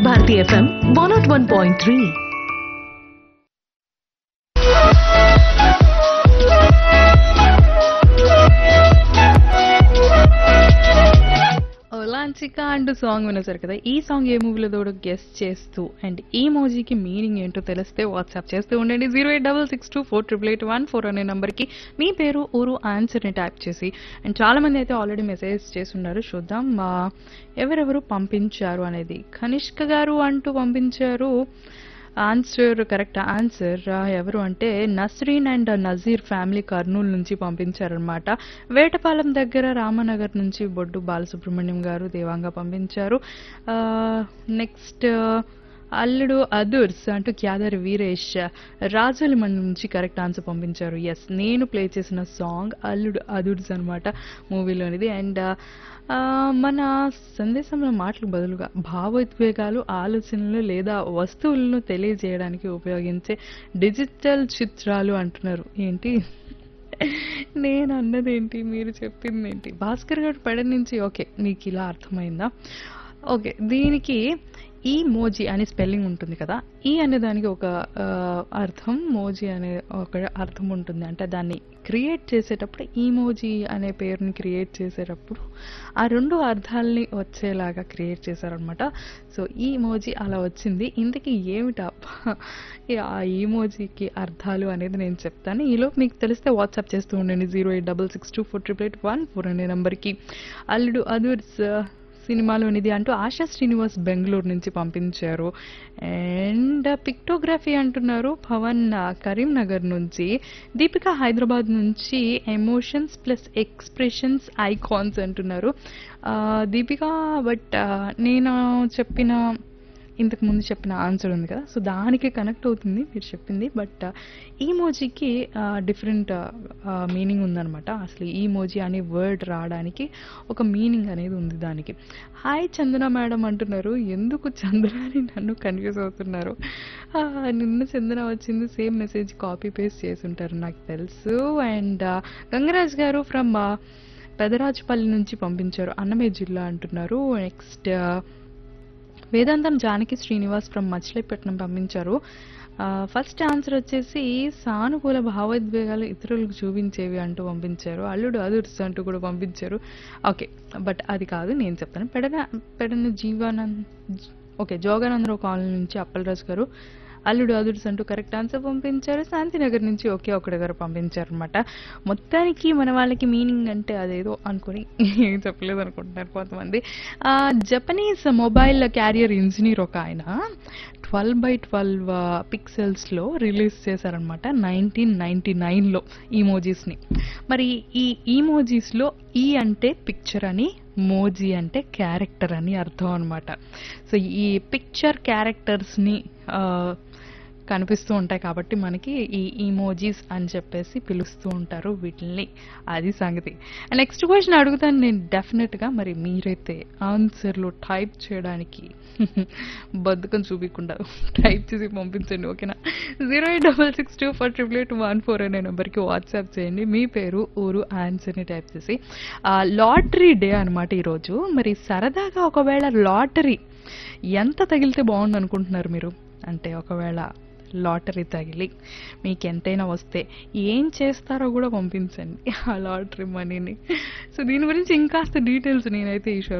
Bharati FM one naught one point three లాంచికా అంటూ song వినేసారు కదా ఈ సాంగ్ ఏ మూవీలో కూడా గెస్ట్ చేస్తూ అండ్ ఈ మోజీకి మీనింగ్ ఏంటో తెలిస్తే వాట్సాప్ చేస్తూ ఉండండి zero eight double six two four triple eight one four అనే నెంబర్కి మీ పేరు ఊరు ఆన్సర్ని టైప్ చేసి అండ్ చాలా మంది అయితే ఆల్రెడీ మెసేజ్ చేస్తున్నారు చూద్దాం ఆ, ఎవరెవరు పంపించారు అనేది కనిష్క గారు అంటూ పంపించారు ఆన్సర్ కరెక్ట్ ఆన్సర్ ఎవరు అంటే నస్రీన్ అండ్ నజీర్ ఫ్యామిలీ కర్నూలు నుంచి పంపించారనమాట వేటపాలెం దగ్గర రామనగర్ నుంచి బొడ్డు బాలసుబ్రహ్మణ్యం గారు దేవాంగా పంపించారు నెక్స్ట్ అల్లుడు అదుర్స్ అంటూ క్యాదర్ వీరేష్ రాజోలిమండ నుంచి కరెక్ట్ ఆన్సర్ పంపించారు ఎస్ నేను ప్లే చేసిన సాంగ్ అల్లుడు అదుర్స్ అనమాట మూవీలోనిది అండ్ మన సందేశంలో మాటలకు బదులుగా భావోద్వేగాలు ఆలోచనలు లేదా వస్తువులను తెలియజేయడానికి ఉపయోగించే డిజిటల్ చిత్రాలు అంటున్నారు ఏంటి నేను అన్నదేంటి మీరు చెప్పింది ఏంటి భాస్కర్ గారు పడ నుంచి ఓకే మీకు ఇలా అర్థమైందా ఓకే దీనికి ఈ మోజీ అనే స్పెల్లింగ్ ఉంటుంది కదా ఈ అనే దానికి ఒక ఆ, అర్థం మోజీ అనే ఒక అర్థం ఉంటుంది అంటే దాన్ని క్రియేట్ చేసేటప్పుడు ఈ మోజీ అనే పేరుని క్రియేట్ చేసేటప్పుడు ఆ రెండు అర్థాలని వచ్చేలాగా క్రియేట్ చేశారనమాట సో ఈ మోజీ అలా వచ్చింది ఇంతకీ ఏమిటా ఆ ఈ మోజీకి అర్థాలు అనేది నేను చెప్తాను ఈలోపు మీకు తెలిస్తే వాట్సాప్ చేస్తూ ఉండండి zero eight double six two four triple eight one four అనే నెంబర్కి అల్లుడు అదుర్స్ సినిమాలోనిది అంటూ ఆశా శ్రీనివాస్ బెంగళూరు నుంచి పంపించారు అండ్ పిక్టోగ్రఫీ అంటున్నారు పవన్ ఆ, కరీంనగర్ నుంచి దీపిక హైదరాబాద్ నుంచి ఎమోషన్స్ ప్లస్ ఎక్స్ప్రెషన్స్ ఐకాన్స్ అంటున్నారు ఆ, దీపిక బట్ నేను చెప్పిన ఇంతకు ముందు చెప్పిన ఆన్సర్ ఉంది కదా సో దానికి కనెక్ట్ అవుతుంది మీరు చెప్పింది బట్ ఈ మోజీకి డిఫరెంట్ మీనింగ్ ఉందన్నమాట అసలు ఈ మోజీ అనే వర్డ్ రావడానికి ఒక మీనింగ్ అనేది ఉంది దానికి హాయ్ చందన మేడం అంటున్నారు ఎందుకు చందన అని నన్ను కన్ఫ్యూజ్ అవుతున్నారు ఆ, నిన్న చందన వచ్చింది సేమ్ మెసేజ్ కాపీ పేస్ట్ చేసి ఉంటారు నాకు తెలుసు అండ్ గంగరాజ్ గారు ఫ్రమ్ పెదరాజుపల్లి నుంచి పంపించారు అన్నమయ్య జిల్లా అంటున్నారు నెక్స్ట్ వేదాంతం జానకి శ్రీనివాస్ ఫ్రమ్ మచిలీపట్నం పంపించారు ఫస్ట్ ఆన్సర్ వచ్చేసి సానుకూల భావోద్వేగాలు ఇతరులకు చూపించేవి అంటూ పంపించారు అల్లుడు అదుర్స్ అంటూ కూడా పంపించారు ఓకే బట్ అది కాదు నేను చెప్తాను పెడన పెడన జీవానంద్ ఓకే జోగానందరావు కాలనీ నుంచి అప్పలరాజు గారు అల్లుడు అదుర్స్ అంటూ కరెక్ట్ ఆన్సర్ పంపించారు శాంతినగర్ నుంచి ఒకే ఒకటి గారు పంపించారు అనమాట మొత్తానికి మన వాళ్ళకి మీనింగ్ అంటే అదేదో అనుకుని ఏం చెప్పలేదు అనుకుంటున్నారు కొంతమంది ఆ, జపనీస్ మొబైల్ క్యారియర్ ఇంజనీర్ ఒక ఆయన ట్వెల్వ్ బై ట్వెల్వ్ పిక్సెల్స్లో రిలీజ్ చేశారనమాట నైన్టీన్ నైన్టీ నైన్లో ఈమోజీస్ని మరి ఈ ఈమోజీస్లో ఈ అంటే పిక్చర్ అని మోజీ అంటే క్యారెక్టర్ అని అర్థం అనమాట సో ఈ పిక్చర్ క్యారెక్టర్స్ని కనిపిస్తూ ఉంటాయి కాబట్టి మనకి ఈ ఈమోజీస్ అని చెప్పేసి పిలుస్తూ ఉంటారు వీటిని అది సంగతి నెక్స్ట్ క్వశ్చన్ అడుగుతాను నేను డెఫినెట్గా మరి మీరైతే ఆన్సర్లో టైప్ చేయడానికి బద్ధకం చూపించకుండా టైప్ చేసి పంపించండి ఓకేనా zero eight double six two four triple eight one four అనే నెంబర్కి వాట్సాప్ చేయండి మీ పేరు ఊరు ఆన్సర్ని టైప్ చేసి లాటరీ డే అనమాట ఈరోజు మరి సరదాగా ఒకవేళ లాటరీ ఎంత తగిలితే బాగుంది అనుకుంటున్నారు మీరు అంటే ఒకవేళ లాటరీ తగిలి మీకు ఎంతైనా వస్తే ఏం చేస్తారో కూడా పంపించండి ఆ లాటరీ మనీని సో దీని గురించి ఇంకాస్త డీటెయిల్స్ నేనైతే ఈ షోలో